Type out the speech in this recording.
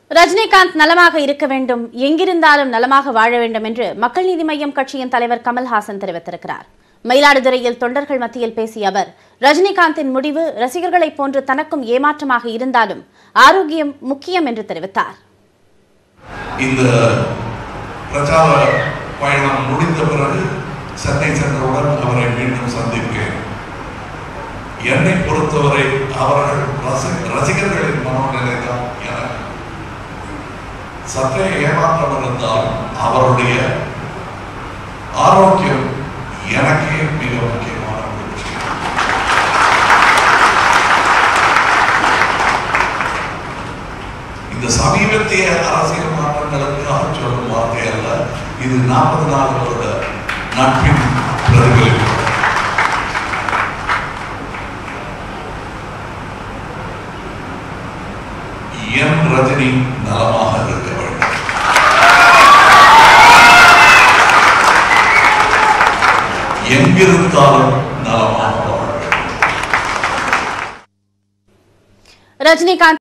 ரஜினிகாந்த் நலமாக இருக்க வேண்டும் எங்கிருந்தாலும் நலமாக வாழ வேண்டும் என்று மக்கள் நீதி மய்யம் கட்சியின் தலைவர் கமல்ஹாசன் தெரிவித்திருக்கிறார் மயிலாடுதுறையில் தொண்டர்கள் மத்தியில் பேசிய அவர் ரஜினிகாந்தின் முடிவு ரசிகர்களைப் போன்று தனக்கும் ஏமாற்றமாக இருந்தாலும் ஆரோக்கியம் முக்கியம் என்று தெரிவித்தார் இந்த பிரச்சார பயணம் முடிந்த பிறகு சென்னை சென்றவுடன் அவரை மீண்டும் சந்திப்பேன் என்னை பொறுத்தவரை அவர்கள் ரசி- ரசிகர்களின் மனோநிலை தான் எனக்கு சற்றே ஏமாற்றம் இருந்தால் அவருடைய ஆரோக்கியம் எனக்கே மிக முக்கியமான ஒரு விஷயம் இந்த சமீபத்திய அரசியல் மாற்றங்களுக்காக சொல்லும் வார்த்தை அல்ல இது நாற்பது நாலு வருட நட்பின் பிரதிபலிப்பு என் ரஜினி நலமாக இருக்க வேண்டும் எங்கிருந்தாலும் நலமாக வாழ வேண்டும் ரஜினிகாந்த்